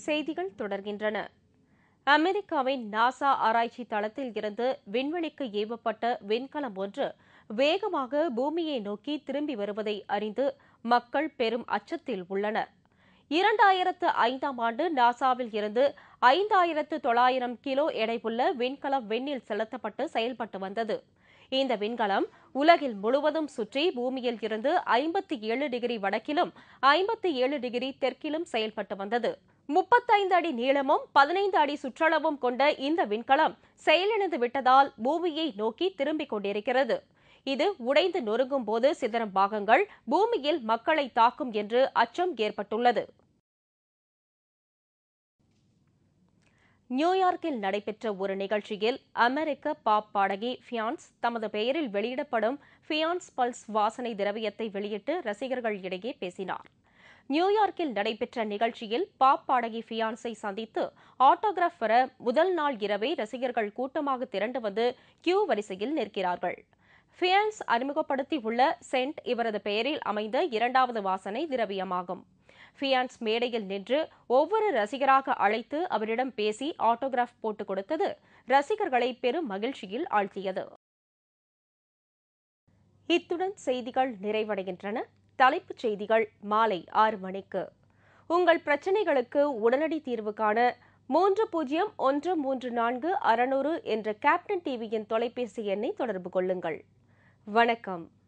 செய்திகள் தொடர்கின்றன அமெரிக்காவின் நாசா ஆராய்ச்சி தளத்தில் இருந்து விண்வெளிக்கு ஏவப்பட்ட விண்கலம் ஒன்று வேகமாக பூமியை நோக்கி திரும்பி வருவதை அறிந்து மக்கள் பெரும் அச்சத்தில் உள்ளனர் இரண்டாயிரத்து ஐந்தாம் ஆண்டு நாசாவில் இருந்து ஐந்தாயிரத்து தொள்ளாயிரம் கிலோ எடையுள்ள விண்கலம் விண்ணில் செலுத்தப்பட்டு செயல்பட்டு வந்தது இந்த விண்கலம் உலகில் முழுவதும் சுற்றி பூமியில் இருந்து ஐம்பத்தி ஏழு டிகிரி வடக்கிலும் ஐம்பத்தி ஏழு டிகிரி தெற்கிலும் செயல்பட்டு வந்தது முப்பத்தைந்து அடி நீளமும் பதினைந்து அடி சுற்றளவும் கொண்ட இந்த விண்கலம் செயலிழந்து விட்டதால் பூமியை நோக்கி திரும்பிக் கொண்டிருக்கிறது இது உடைந்து நொறுங்கும் போது சிதறும் பாகங்கள் பூமியில் மக்களை தாக்கும் என்று அச்சம் ஏற்பட்டுள்ளது நியூயார்க்கில் நடைபெற்ற ஒரு நிகழ்ச்சியில் அமெரிக்க பாப் பாடகி ஃபியான்ஸ் தமது பெயரில் வெளியிடப்படும் ஃபியான்ஸ் பல்ஸ் வாசனை திரவியத்தை வெளியிட்டு ரசிகர்கள் இடையே பேசினார் நியூயார்க்கில் நடைபெற்ற நிகழ்ச்சியில் பாப் பாடகி ஃபியான்ஸை சந்தித்து ஆட்டோகிராஃப் பெற முதல் நாள் இரவே ரசிகர்கள் கூட்டமாக திரண்டு வந்து கியூ வரிசையில் நிற்கிறார்கள் ஃபியான்ஸ் அறிமுகப்படுத்தி உள்ள சென்ட் இவரது பெயரில் அமைந்த இரண்டாவது வாசனை திரவியமாகும் ஃபியான்ஸ் மேடையில் நின்று ஒவ்வொரு ரசிகராக அழைத்து அவரிடம் பேசி ஆட்டோகிராஃப் போட்டுக் கொடுத்தது ரசிகர்களை பெரும் மகிழ்ச்சியில் ஆழ்த்தியது இத்துடன் செய்திகள் நிறைவடைகின்றன தலைப்புச் செய்திகள் மாலை ஆறு மணிக்கு உங்கள் பிரச்சனைகளுக்கு உடனடி தீர்வு காண மூன்று பூஜ்ஜியம் ஒன்று மூன்று நான்கு அறநூறு என்ற கேப்டன் டிவியின் தொலைபேசி எண்ணை தொடர்பு கொள்ளுங்கள் வணக்கம்